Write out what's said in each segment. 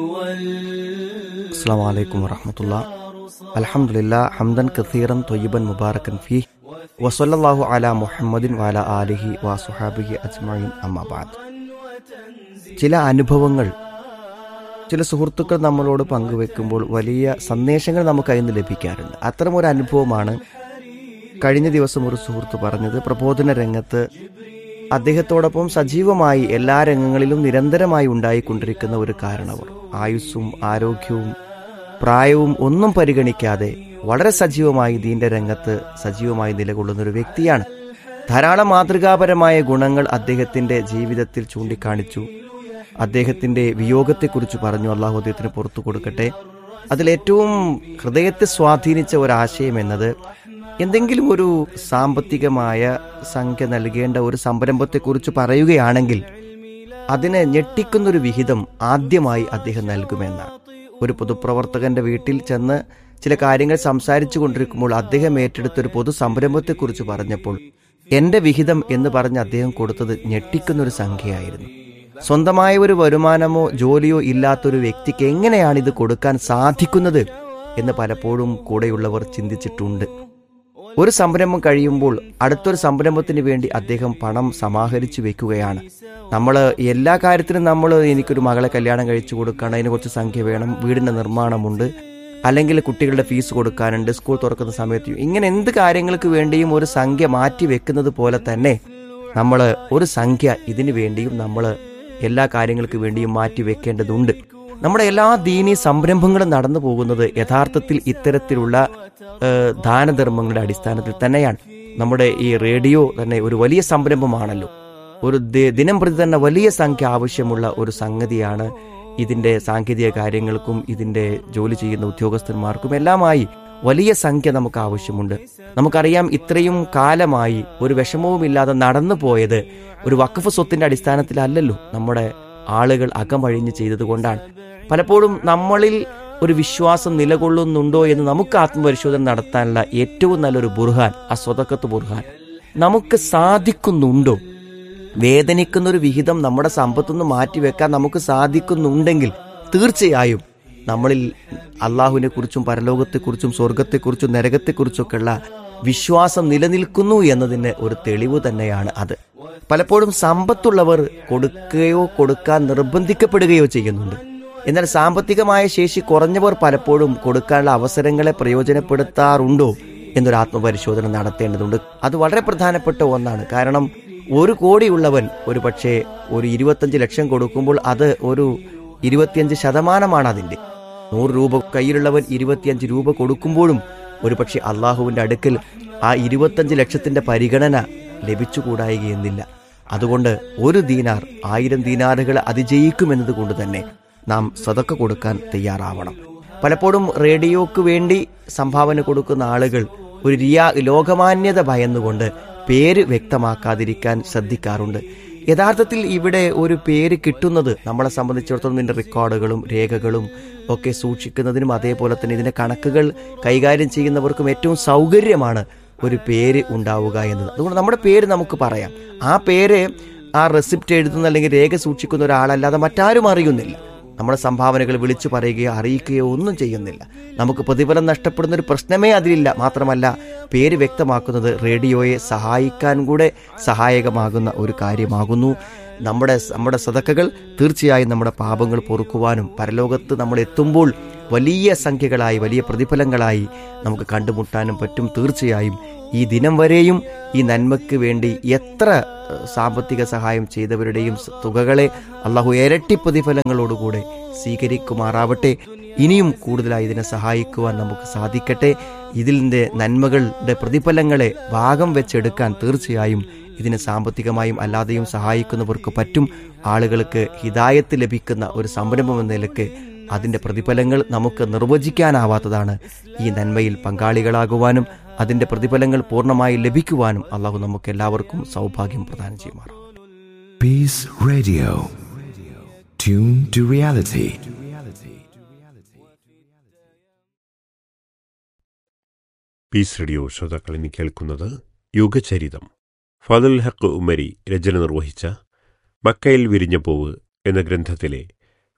അസ്സാം വലൈക്കും വറഹമത്തുള്ള അലഹമുല്ല ഹംദൻ കസീറൻ തൊയ്യബൻ മുബാറക്കൻ ഫി വസല്ലാഹു അല മുഹമ്മദിൻ വാല ആലിഹി വാസുഹാബിഹി അജ്മീൻ അമ്മാബാദ് ചില അനുഭവങ്ങൾ ചില സുഹൃത്തുക്കൾ നമ്മളോട് പങ്കുവെക്കുമ്പോൾ വലിയ സന്ദേശങ്ങൾ നമുക്ക് അതിൽ നിന്ന് ലഭിക്കാറുണ്ട് അത്തരം ഒരു അനുഭവമാണ് കഴിഞ്ഞ ദിവസം ഒരു സുഹൃത്ത് പറഞ്ഞത് പ്രബോധന രംഗത്ത് അദ്ദേഹത്തോടൊപ്പം സജീവമായി എല്ലാ രംഗങ്ങളിലും നിരന്തരമായി ഉണ്ടായിക്കൊണ്ടിരിക്കുന്ന ഒരു കാരണവർ ആയുസ്സും ആരോഗ്യവും പ്രായവും ഒന്നും പരിഗണിക്കാതെ വളരെ സജീവമായി ദീന്റെ രംഗത്ത് സജീവമായി നിലകൊള്ളുന്ന ഒരു വ്യക്തിയാണ് ധാരാളം മാതൃകാപരമായ ഗുണങ്ങൾ അദ്ദേഹത്തിന്റെ ജീവിതത്തിൽ ചൂണ്ടിക്കാണിച്ചു അദ്ദേഹത്തിന്റെ വിയോഗത്തെക്കുറിച്ച് പറഞ്ഞു അള്ളാഹു അദ്ദേഹത്തിന് പുറത്തു കൊടുക്കട്ടെ അതിലേറ്റവും ഹൃദയത്തെ സ്വാധീനിച്ച ഒരാശയം എന്നത് എന്തെങ്കിലും ഒരു സാമ്പത്തികമായ സംഖ്യ നൽകേണ്ട ഒരു സംരംഭത്തെക്കുറിച്ച് പറയുകയാണെങ്കിൽ അതിനെ ഞെട്ടിക്കുന്നൊരു വിഹിതം ആദ്യമായി അദ്ദേഹം നൽകുമെന്നാണ് ഒരു പൊതുപ്രവർത്തകന്റെ വീട്ടിൽ ചെന്ന് ചില കാര്യങ്ങൾ സംസാരിച്ചു കൊണ്ടിരിക്കുമ്പോൾ അദ്ദേഹം ഏറ്റെടുത്ത ഒരു പൊതു സംരംഭത്തെക്കുറിച്ച് പറഞ്ഞപ്പോൾ എന്റെ വിഹിതം എന്ന് പറഞ്ഞ് അദ്ദേഹം കൊടുത്തത് ഞെട്ടിക്കുന്നൊരു സംഖ്യയായിരുന്നു സ്വന്തമായ ഒരു വരുമാനമോ ജോലിയോ ഇല്ലാത്തൊരു വ്യക്തിക്ക് എങ്ങനെയാണ് ഇത് കൊടുക്കാൻ സാധിക്കുന്നത് എന്ന് പലപ്പോഴും കൂടെയുള്ളവർ ചിന്തിച്ചിട്ടുണ്ട് ഒരു സംരംഭം കഴിയുമ്പോൾ അടുത്തൊരു സംരംഭത്തിന് വേണ്ടി അദ്ദേഹം പണം സമാഹരിച്ചു വെക്കുകയാണ് നമ്മൾ എല്ലാ കാര്യത്തിനും നമ്മൾ എനിക്കൊരു മകളെ കല്യാണം കഴിച്ചു കൊടുക്കണം അതിന് കുറച്ച് സംഖ്യ വേണം വീടിന്റെ നിർമ്മാണമുണ്ട് അല്ലെങ്കിൽ കുട്ടികളുടെ ഫീസ് കൊടുക്കാനുണ്ട് സ്കൂൾ തുറക്കുന്ന സമയത്ത് ഇങ്ങനെ എന്ത് കാര്യങ്ങൾക്ക് വേണ്ടിയും ഒരു സംഖ്യ മാറ്റി വെക്കുന്നത് പോലെ തന്നെ നമ്മൾ ഒരു സംഖ്യ ഇതിനു വേണ്ടിയും നമ്മൾ എല്ലാ കാര്യങ്ങൾക്ക് വേണ്ടിയും മാറ്റി വെക്കേണ്ടതുണ്ട് നമ്മുടെ എല്ലാ ദീനീ സംരംഭങ്ങളും നടന്നു പോകുന്നത് യഥാർത്ഥത്തിൽ ഇത്തരത്തിലുള്ള ഏഹ്, ദാനധർമ്മങ്ങളുടെ അടിസ്ഥാനത്തിൽ തന്നെയാണ് നമ്മുടെ ഈ റേഡിയോ തന്നെ ഒരു വലിയ സംരംഭമാണല്ലോ ഒരു ദി- ദിനം പ്രതി തന്നെ വലിയ സംഖ്യ ആവശ്യമുള്ള ഒരു സംഗതിയാണ് ഇതിന്റെ സാങ്കേതിക കാര്യങ്ങൾക്കും ഇതിന്റെ ജോലി ചെയ്യുന്ന ഉദ്യോഗസ്ഥന്മാർക്കും എല്ലാമായി വലിയ സംഖ്യ നമുക്ക് ആവശ്യമുണ്ട് നമുക്കറിയാം ഇത്രയും കാലമായി ഒരു വിഷമവുമില്ലാതെ നടന്നു പോയത് ഒരു വഖഫ് സ്വത്തിന്റെ അടിസ്ഥാനത്തിലല്ലല്ലോ നമ്മുടെ ആളുകൾ അകമഴിഞ്ഞ് ചെയ്തതുകൊണ്ടാണ് പലപ്പോഴും നമ്മളിൽ ഒരു വിശ്വാസം നിലകൊള്ളുന്നുണ്ടോ എന്ന് നമുക്ക് ആത്മപരിശോധന നടത്താനുള്ള ഏറ്റവും നല്ലൊരു ബുർഹാൻ ആ സ്വതക്കത്ത് ബുർഹാൻ നമുക്ക് സാധിക്കുന്നുണ്ടോ വേദനിക്കുന്ന ഒരു വിഹിതം നമ്മുടെ സമ്പത്തുനിന്ന് മാറ്റിവെക്കാൻ നമുക്ക് സാധിക്കുന്നുണ്ടെങ്കിൽ തീർച്ചയായും നമ്മളിൽ അള്ളാഹുവിനെ കുറിച്ചും പരലോകത്തെക്കുറിച്ചും സ്വർഗത്തെക്കുറിച്ചും നരകത്തെക്കുറിച്ചൊക്കെയുള്ള വിശ്വാസം നിലനിൽക്കുന്നു എന്നതിന് ഒരു തെളിവ് തന്നെയാണ് അത് പലപ്പോഴും സമ്പത്തുള്ളവർ കൊടുക്കുകയോ കൊടുക്കാൻ നിർബന്ധിക്കപ്പെടുകയോ ചെയ്യുന്നുണ്ട് എന്നാൽ സാമ്പത്തികമായ ശേഷി കുറഞ്ഞവർ പലപ്പോഴും കൊടുക്കാനുള്ള അവസരങ്ങളെ പ്രയോജനപ്പെടുത്താറുണ്ടോ എന്നൊരു ആത്മപരിശോധന നടത്തേണ്ടതുണ്ട് അത് വളരെ പ്രധാനപ്പെട്ട ഒന്നാണ് കാരണം ഒരു കോടിയുള്ളവൻ ഒരു പക്ഷേ ഒരു ഇരുപത്തഞ്ച് ലക്ഷം കൊടുക്കുമ്പോൾ അത് ഒരു ഇരുപത്തിയഞ്ച് ശതമാനമാണ് അതിന്റെ നൂറ് രൂപ കയ്യിലുള്ളവൻ ഇരുപത്തിയഞ്ച് രൂപ കൊടുക്കുമ്പോഴും ഒരുപക്ഷെ അള്ളാഹുവിന്റെ അടുക്കൽ ആ ഇരുപത്തഞ്ച് ലക്ഷത്തിന്റെ പരിഗണന ലഭിച്ചുകൂടായികയെന്നില്ല അതുകൊണ്ട് ഒരു ദീനാർ ആയിരം ദീനാറുകൾ അതിജയിക്കുമെന്നത് കൊണ്ട് തന്നെ നാം സതക്ക കൊടുക്കാൻ തയ്യാറാവണം പലപ്പോഴും റേഡിയോക്ക് വേണ്ടി സംഭാവന കൊടുക്കുന്ന ആളുകൾ ഒരു റിയാ ലോകമാന്യത ഭയന്നുകൊണ്ട് പേര് വ്യക്തമാക്കാതിരിക്കാൻ ശ്രദ്ധിക്കാറുണ്ട് യഥാർത്ഥത്തിൽ ഇവിടെ ഒരു പേര് കിട്ടുന്നത് നമ്മളെ സംബന്ധിച്ചിടത്തോളം ഇതിന്റെ റെക്കോർഡുകളും രേഖകളും ഒക്കെ സൂക്ഷിക്കുന്നതിനും അതേപോലെ തന്നെ ഇതിന്റെ കണക്കുകൾ കൈകാര്യം ചെയ്യുന്നവർക്കും ഏറ്റവും സൗകര്യമാണ് ഒരു പേര് ഉണ്ടാവുക എന്നത് അതുകൊണ്ട് നമ്മുടെ പേര് നമുക്ക് പറയാം ആ പേര് ആ റെസിപ്റ്റ് എഴുതുന്ന അല്ലെങ്കിൽ രേഖ സൂക്ഷിക്കുന്ന ഒരാളല്ലാതെ മറ്റാരും അറിയുന്നില്ല നമ്മുടെ സംഭാവനകൾ വിളിച്ചു പറയുകയോ അറിയിക്കുകയോ ഒന്നും ചെയ്യുന്നില്ല നമുക്ക് പ്രതിഫലം നഷ്ടപ്പെടുന്ന ഒരു പ്രശ്നമേ അതിലില്ല മാത്രമല്ല പേര് വ്യക്തമാക്കുന്നത് റേഡിയോയെ സഹായിക്കാൻ കൂടെ സഹായകമാകുന്ന ഒരു കാര്യമാകുന്നു നമ്മുടെ നമ്മുടെ സതക്കകൾ തീർച്ചയായും നമ്മുടെ പാപങ്ങൾ പൊറുക്കുവാനും പരലോകത്ത് നമ്മൾ എത്തുമ്പോൾ വലിയ സംഖ്യകളായി വലിയ പ്രതിഫലങ്ങളായി നമുക്ക് കണ്ടുമുട്ടാനും പറ്റും തീർച്ചയായും ഈ ദിനം വരെയും ഈ നന്മയ്ക്ക് വേണ്ടി എത്ര ഏഹ്, സാമ്പത്തിക സഹായം ചെയ്തവരുടെയും സ- തുകകളെ അള്ളാഹു ഇരട്ടി പ്രതിഫലങ്ങളോടുകൂടെ സ്വീകരിക്കുമാറാവട്ടെ ഇനിയും കൂടുതലായി ഇതിനെ സഹായിക്കുവാൻ നമുക്ക് സാധിക്കട്ടെ ഇതിൻ്റെ നന്മകളുടെ പ്രതിഫലങ്ങളെ ഭാഗം വെച്ചെടുക്കാൻ തീർച്ചയായും ഇതിനെ സാമ്പത്തികമായും അല്ലാതെയും സഹായിക്കുന്നവർക്ക് പറ്റും ആളുകൾക്ക് ഹിതായത്ത് ലഭിക്കുന്ന ഒരു സംരംഭം എന്ന നിലക്ക് അതിന്റെ പ്രതിഫലങ്ങൾ നമുക്ക് നിർവചിക്കാനാവാത്തതാണ് ഈ നന്മയിൽ പങ്കാളികളാകുവാനും അതിന്റെ പ്രതിഫലങ്ങൾ പൂർണ്ണമായി ലഭിക്കുവാനും അള്ളാഹു നമുക്ക് എല്ലാവർക്കും സൗഭാഗ്യം പ്രദാനം ചെയ്യുമാറാം Peace Radio. Tune to reality. Peace radio ശ്രോതാക്കൾ ഇനി കേൾക്കുന്നത് യുഗചരിതം ഫതുൽ ഹക്ക് ഉമരി രചന നിർവഹിച്ച മക്കയിൽ വിരിഞ്ഞ പൂവ് എന്ന ഗ്രന്ഥത്തിലെ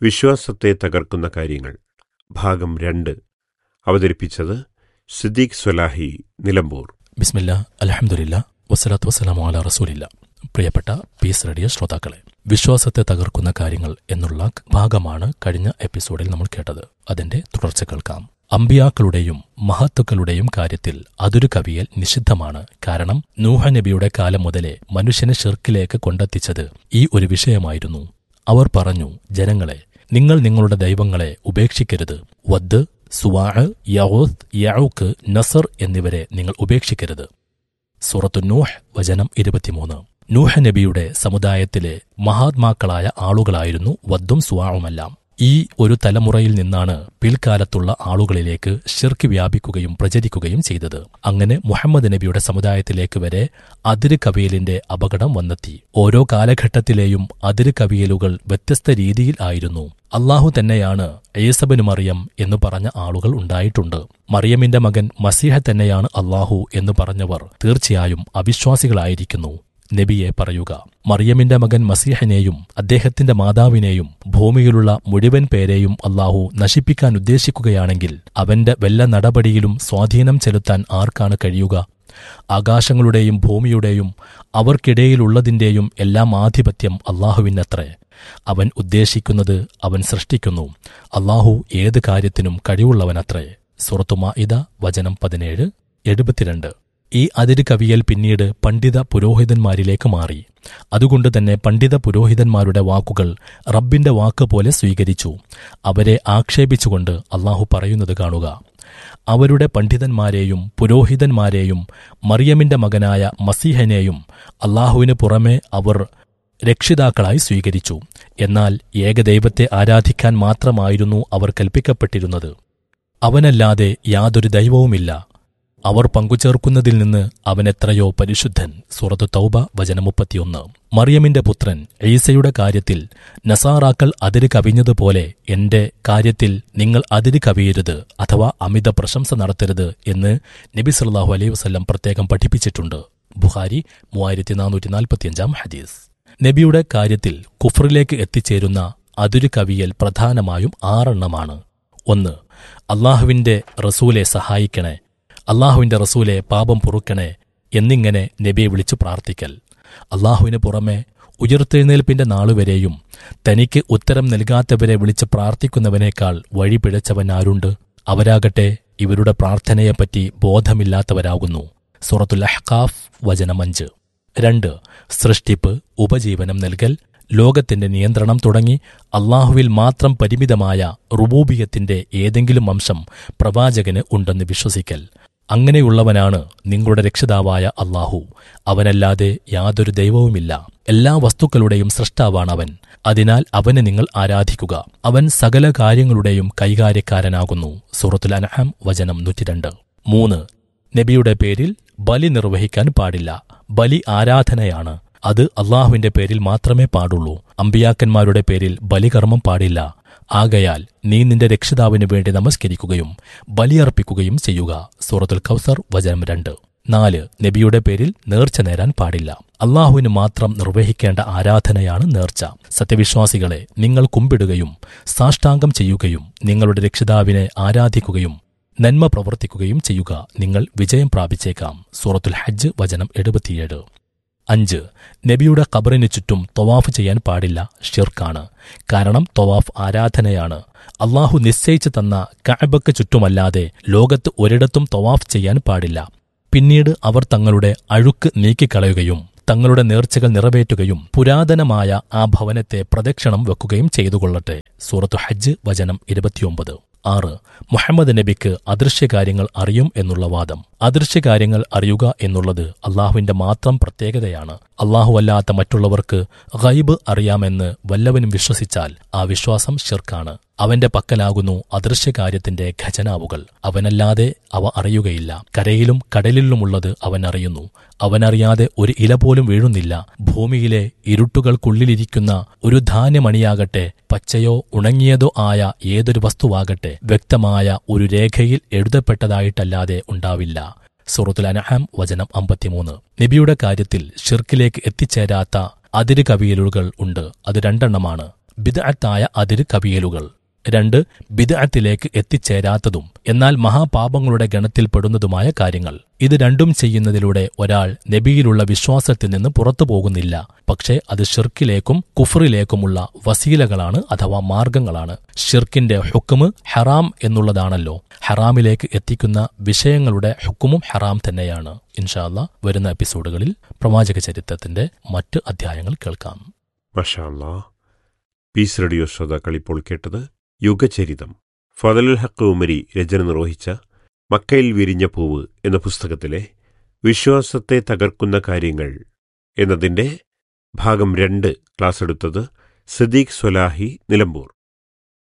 വിശ്വാസത്തെ തകർക്കുന്ന കാര്യങ്ങൾ ഭാഗം രണ്ട് അവതരിപ്പിച്ചത് സിദ്ദീഖ് സ്വലാഹി നിലമ്പൂർ ബിസ്മില്ല അലഹമുല്ല വസ്സലാത്തു വസ്സലാമു അല റസൂലില്ല പ്രിയപ്പെട്ട പീസ് റേഡിയോ ശ്രോതാക്കളെ വിശ്വാസത്തെ തകർക്കുന്ന കാര്യങ്ങൾ എന്നുള്ള ഭാഗമാണ് കഴിഞ്ഞ എപ്പിസോഡിൽ നമ്മൾ കേട്ടത് അതിന്റെ തുടർച്ച കേൾക്കാം അമ്പിയാക്കളുടെയും മഹത്തുക്കളുടെയും കാര്യത്തിൽ അതൊരു കവിയൽ നിഷിദ്ധമാണ് കാരണം നൂഹ നബിയുടെ കാലം മുതലേ മനുഷ്യനെ ഷിർക്കിലേക്ക് കൊണ്ടെത്തിച്ചത് ഈ ഒരു വിഷയമായിരുന്നു അവർ പറഞ്ഞു ജനങ്ങളെ നിങ്ങൾ നിങ്ങളുടെ ദൈവങ്ങളെ ഉപേക്ഷിക്കരുത് വദ് സുവാഹ് യഹൂത്ത് യഊക്ക് നസർ എന്നിവരെ നിങ്ങൾ ഉപേക്ഷിക്കരുത് സൂറത്തു നൂഹ് വചനം ഇരുപത്തിമൂന്ന് നൂഹ നബിയുടെ സമുദായത്തിലെ മഹാത്മാക്കളായ ആളുകളായിരുന്നു വദ്ദും സുവാവുമെല്ലാം ഈ ഒരു തലമുറയിൽ നിന്നാണ് പിൽക്കാലത്തുള്ള ആളുകളിലേക്ക് ഷിർക്ക് വ്യാപിക്കുകയും പ്രചരിക്കുകയും ചെയ്തത് അങ്ങനെ മുഹമ്മദ് നബിയുടെ സമുദായത്തിലേക്ക് വരെ അതിര് കവിയലിന്റെ അപകടം വന്നെത്തി ഓരോ കാലഘട്ടത്തിലെയും അതിര് കവിയലുകൾ വ്യത്യസ്ത രീതിയിൽ ആയിരുന്നു അള്ളാഹു തന്നെയാണ് ഏസബനു മറിയം എന്ന് പറഞ്ഞ ആളുകൾ ഉണ്ടായിട്ടുണ്ട് മറിയമിന്റെ മകൻ മസീഹ തന്നെയാണ് അള്ളാഹു എന്ന് പറഞ്ഞവർ തീർച്ചയായും അവിശ്വാസികളായിരിക്കുന്നു നബിയെ പറയുക മറിയമിന്റെ മകൻ മസീഹനെയും അദ്ദേഹത്തിന്റെ മാതാവിനെയും ഭൂമിയിലുള്ള മുഴുവൻ പേരെയും അള്ളാഹു നശിപ്പിക്കാൻ ഉദ്ദേശിക്കുകയാണെങ്കിൽ അവന്റെ വല്ല നടപടിയിലും സ്വാധീനം ചെലുത്താൻ ആർക്കാണ് കഴിയുക ആകാശങ്ങളുടെയും ഭൂമിയുടെയും അവർക്കിടയിലുള്ളതിന്റെയും എല്ലാം ആധിപത്യം അള്ളാഹുവിനത്രേ അവൻ ഉദ്ദേശിക്കുന്നത് അവൻ സൃഷ്ടിക്കുന്നു അള്ളാഹു ഏത് കാര്യത്തിനും കഴിവുള്ളവനത്രേ സുറത്തുമാ ഇത വചനം പതിനേഴ് എഴുപത്തിരണ്ട് ഈ അതിര് കവിയൽ പിന്നീട് പണ്ഡിത പുരോഹിതന്മാരിലേക്ക് മാറി അതുകൊണ്ട് തന്നെ പണ്ഡിത പുരോഹിതന്മാരുടെ വാക്കുകൾ റബ്ബിന്റെ വാക്ക് പോലെ സ്വീകരിച്ചു അവരെ ആക്ഷേപിച്ചുകൊണ്ട് അള്ളാഹു പറയുന്നത് കാണുക അവരുടെ പണ്ഡിതന്മാരെയും പുരോഹിതന്മാരെയും മറിയമിന്റെ മകനായ മസീഹനെയും അള്ളാഹുവിന് പുറമെ അവർ രക്ഷിതാക്കളായി സ്വീകരിച്ചു എന്നാൽ ഏകദൈവത്തെ ആരാധിക്കാൻ മാത്രമായിരുന്നു അവർ കൽപ്പിക്കപ്പെട്ടിരുന്നത് അവനല്ലാതെ യാതൊരു ദൈവവുമില്ല അവർ പങ്കുചേർക്കുന്നതിൽ നിന്ന് അവൻ എത്രയോ പരിശുദ്ധൻ സൂറത്ത് തൗബ വചനം മുപ്പത്തിയൊന്ന് മറിയമിന്റെ പുത്രൻ ഈസയുടെ കാര്യത്തിൽ നസാറാക്കൾ അതിര് കവിഞ്ഞതുപോലെ എന്റെ കാര്യത്തിൽ നിങ്ങൾ അതിര് കവിയരുത് അഥവാ അമിത പ്രശംസ നടത്തരുത് എന്ന് നബി സല്ലാഹു അലൈഹി വസ്ല്ലം പ്രത്യേകം പഠിപ്പിച്ചിട്ടുണ്ട് ബുഹാരി മൂവായിരത്തി നാനൂറ്റി നാൽപ്പത്തിയഞ്ചാം ഹദീസ് നബിയുടെ കാര്യത്തിൽ കുഫറിലേക്ക് എത്തിച്ചേരുന്ന അതിരു കവിയൽ പ്രധാനമായും ആറെണ്ണമാണ് ഒന്ന് അള്ളാഹുവിന്റെ റസൂലെ സഹായിക്കണേ അള്ളാഹുവിന്റെ റസൂലെ പാപം പൊറുക്കണേ എന്നിങ്ങനെ നബിയെ വിളിച്ചു പ്രാർത്ഥിക്കൽ അള്ളാഹുവിന് പുറമെ ഉയർത്തെഴുന്നേൽപ്പിന്റെ നാളുവരെയും തനിക്ക് ഉത്തരം നൽകാത്തവരെ വിളിച്ച് പ്രാർത്ഥിക്കുന്നവനേക്കാൾ വഴി പിഴച്ചവൻ ആരുണ്ട് അവരാകട്ടെ ഇവരുടെ പ്രാർത്ഥനയെപ്പറ്റി ബോധമില്ലാത്തവരാകുന്നു സൂറത്തുൽ അഹ്കാഫ് വചനം അഞ്ച് രണ്ട് സൃഷ്ടിപ്പ് ഉപജീവനം നൽകൽ ലോകത്തിന്റെ നിയന്ത്രണം തുടങ്ങി അള്ളാഹുവിൽ മാത്രം പരിമിതമായ റുബൂബിയത്തിന്റെ ഏതെങ്കിലും അംശം പ്രവാചകന് ഉണ്ടെന്ന് വിശ്വസിക്കൽ അങ്ങനെയുള്ളവനാണ് നിങ്ങളുടെ രക്ഷിതാവായ അള്ളാഹു അവനല്ലാതെ യാതൊരു ദൈവവുമില്ല എല്ലാ വസ്തുക്കളുടെയും സൃഷ്ടാവാണവൻ അതിനാൽ അവനെ നിങ്ങൾ ആരാധിക്കുക അവൻ സകല കാര്യങ്ങളുടെയും കൈകാര്യക്കാരനാകുന്നു സൂറത്തുൽ അനഹം വചനം നൂറ്റിരണ്ട് മൂന്ന് നബിയുടെ പേരിൽ ബലി നിർവഹിക്കാൻ പാടില്ല ബലി ആരാധനയാണ് അത് അള്ളാഹുവിന്റെ പേരിൽ മാത്രമേ പാടുള്ളൂ അമ്പിയാക്കന്മാരുടെ പേരിൽ ബലികർമ്മം പാടില്ല ആകയാൽ നീ നിന്റെ രക്ഷിതാവിനു വേണ്ടി നമസ്കരിക്കുകയും ബലിയർപ്പിക്കുകയും ചെയ്യുക സൂറത്തുൽ കൗസർ വചനം രണ്ട് നാല് നബിയുടെ പേരിൽ നേർച്ച നേരാൻ പാടില്ല അള്ളാഹുവിന് മാത്രം നിർവഹിക്കേണ്ട ആരാധനയാണ് നേർച്ച സത്യവിശ്വാസികളെ നിങ്ങൾ കുമ്പിടുകയും സാഷ്ടാംഗം ചെയ്യുകയും നിങ്ങളുടെ രക്ഷിതാവിനെ ആരാധിക്കുകയും നന്മ പ്രവർത്തിക്കുകയും ചെയ്യുക നിങ്ങൾ വിജയം പ്രാപിച്ചേക്കാം സൂറത്തുൽ ഹജ്ജ് വചനം എഴുപത്തിയേഴ് അഞ്ച് നബിയുടെ ഖബറിന് ചുറ്റും തൊവാഫ് ചെയ്യാൻ പാടില്ല ഷിർക്കാണ് കാരണം തൊവാഫ് ആരാധനയാണ് അള്ളാഹു നിശ്ചയിച്ചു തന്ന കഅബക്ക് ചുറ്റുമല്ലാതെ ലോകത്ത് ഒരിടത്തും തൊവാഫ് ചെയ്യാൻ പാടില്ല പിന്നീട് അവർ തങ്ങളുടെ അഴുക്ക് നീക്കിക്കളയുകയും തങ്ങളുടെ നേർച്ചകൾ നിറവേറ്റുകയും പുരാതനമായ ആ ഭവനത്തെ പ്രദക്ഷിണം വെക്കുകയും ചെയ്തുകൊള്ളട്ടെ സൂറത്തു ഹജ്ജ് വചനം ഇരുപത്തിയൊമ്പത് ആറ് മുഹമ്മദ് നബിക്ക് അദൃശ്യകാര്യങ്ങൾ അറിയും എന്നുള്ള വാദം അദൃശ്യകാര്യങ്ങൾ അറിയുക എന്നുള്ളത് അള്ളാഹുവിന്റെ മാത്രം പ്രത്യേകതയാണ് അള്ളാഹു അല്ലാത്ത മറ്റുള്ളവർക്ക് ഗൈബ് അറിയാമെന്ന് വല്ലവനും വിശ്വസിച്ചാൽ ആ വിശ്വാസം ഷിർക്കാണ് അവന്റെ പക്കലാകുന്നു അദൃശ്യകാര്യത്തിന്റെ ഖജനാവുകൾ അവനല്ലാതെ അവ അറിയുകയില്ല കരയിലും കടലിലുമുള്ളത് അവൻ അറിയുന്നു അവനറിയാതെ ഒരു ഇല പോലും വീഴുന്നില്ല ഭൂമിയിലെ ഇരുട്ടുകൾക്കുള്ളിലിരിക്കുന്ന ഒരു ധാന്യമണിയാകട്ടെ പച്ചയോ ഉണങ്ങിയതോ ആയ ഏതൊരു വസ്തുവാകട്ടെ വ്യക്തമായ ഒരു രേഖയിൽ എഴുതപ്പെട്ടതായിട്ടല്ലാതെ ഉണ്ടാവില്ല സൂറത്തുൽ അനഹാം വചനം അമ്പത്തിമൂന്ന് നബിയുടെ കാര്യത്തിൽ ഷിർക്കിലേക്ക് എത്തിച്ചേരാത്ത അതിര് കവിയലുകൾ ഉണ്ട് അത് രണ്ടെണ്ണമാണ് ബിദ്അത്തായ അതിര് കവിയലുകൾ രണ്ട് ബിദ്അത്തിലേക്ക് എത്തിച്ചേരാത്തതും എന്നാൽ മഹാപാപങ്ങളുടെ ഗണത്തിൽപ്പെടുന്നതുമായ കാര്യങ്ങൾ ഇത് രണ്ടും ചെയ്യുന്നതിലൂടെ ഒരാൾ നബിയിലുള്ള വിശ്വാസത്തിൽ നിന്ന് പുറത്തു പോകുന്നില്ല പക്ഷേ അത് ഷിർക്കിലേക്കും കുഫറിലേക്കുമുള്ള വസീലകളാണ് അഥവാ മാർഗങ്ങളാണ് ഷിർക്കിന്റെ ഹുക്കുമ് ഹറാം എന്നുള്ളതാണല്ലോ ഹറാമിലേക്ക് എത്തിക്കുന്ന വിഷയങ്ങളുടെ ഹുക്കുമും ഹറാം തന്നെയാണ് ഇൻഷാല്ല വരുന്ന എപ്പിസോഡുകളിൽ പ്രവാചക ചരിത്രത്തിന്റെ മറ്റ് അധ്യായങ്ങൾ കേൾക്കാം മഷാല്ലാ പീസ് റേഡിയോ ശ്രോതാക്കൾ ഇപ്പോൾ കേട്ടത് യുഗചരിതം ഫതലുൽ ഹക്ക് ഉമരി രചന നിർവഹിച്ച മക്കയിൽ വിരിഞ്ഞ പൂവ് എന്ന പുസ്തകത്തിലെ വിശ്വാസത്തെ തകർക്കുന്ന കാര്യങ്ങൾ എന്നതിൻ്റെ ഭാഗം രണ്ട് ക്ലാസ് എടുത്തത് സദീഖ് സ്വലാഹി നിലമ്പൂർ